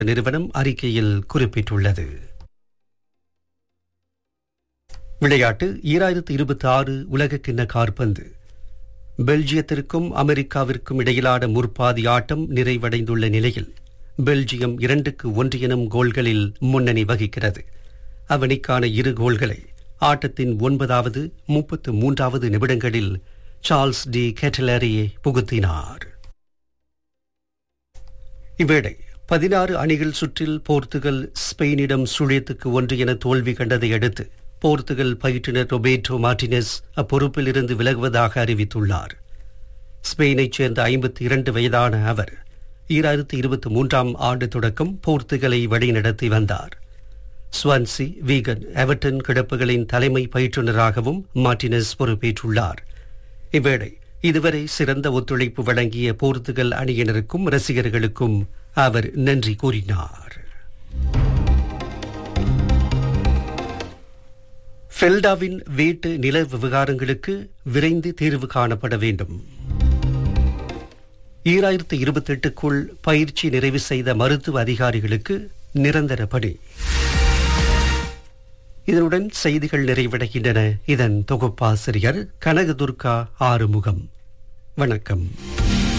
நிறுவனம் அறிக்கையில் குறிப்பிட்டுள்ளது விளையாட்டு ஈராயிரத்து இருபத்தி ஆறு உலகக்கிண்ண காற்பந்து பெல்ஜியத்திற்கும் அமெரிக்காவிற்கும் இடையிலான முற்பாதி ஆட்டம் நிறைவடைந்துள்ள நிலையில் பெல்ஜியம் இரண்டுக்கு ஒன்று எனும் கோல்களில் முன்னணி வகிக்கிறது அவனிக்கான இரு கோல்களை ஆட்டத்தின் ஒன்பதாவது முப்பத்து மூன்றாவது நிமிடங்களில் சார்ல்ஸ் டி கெட்டலரியே புகுத்தினார் இவ்வேளை பதினாறு அணிகள் சுற்றில் போர்த்துகல் ஸ்பெயினிடம் சுழியத்துக்கு ஒன்று என தோல்வி கண்டதை அடுத்து போர்த்துகல் பயிற்றுனர் ரொபேட்டோ மார்டினஸ் அப்பொறுப்பில் இருந்து விலகுவதாக அறிவித்துள்ளார் ஸ்பெயினைச் சேர்ந்த ஐம்பத்தி இரண்டு வயதான அவர் ஈராயிரத்தி இருபத்தி மூன்றாம் ஆண்டு தொடக்கம் போர்த்துகலை வழிநடத்தி வந்தார் ஸ்வான்சி வீகன் எவர்டன் கிடப்புகளின் தலைமை பயிற்றுனராகவும் மார்டினஸ் பொறுப்பேற்றுள்ளார் இவ்வேளை இதுவரை சிறந்த ஒத்துழைப்பு வழங்கிய போர்த்துகல் அணியினருக்கும் ரசிகர்களுக்கும் அவர் நன்றி கூறினார் ஃபெல்டாவின் வீட்டு நில விவகாரங்களுக்கு விரைந்து தீர்வு காணப்பட வேண்டும் ஈராயிரத்து இருபத்தி எட்டுக்குள் பயிற்சி நிறைவு செய்த மருத்துவ அதிகாரிகளுக்கு நிரந்தர பணி இதனுடன் செய்திகள் நிறைவடைகின்றன இதன் தொகுப்பாசிரியர் கனகதுர்கா ஆறுமுகம் வணக்கம்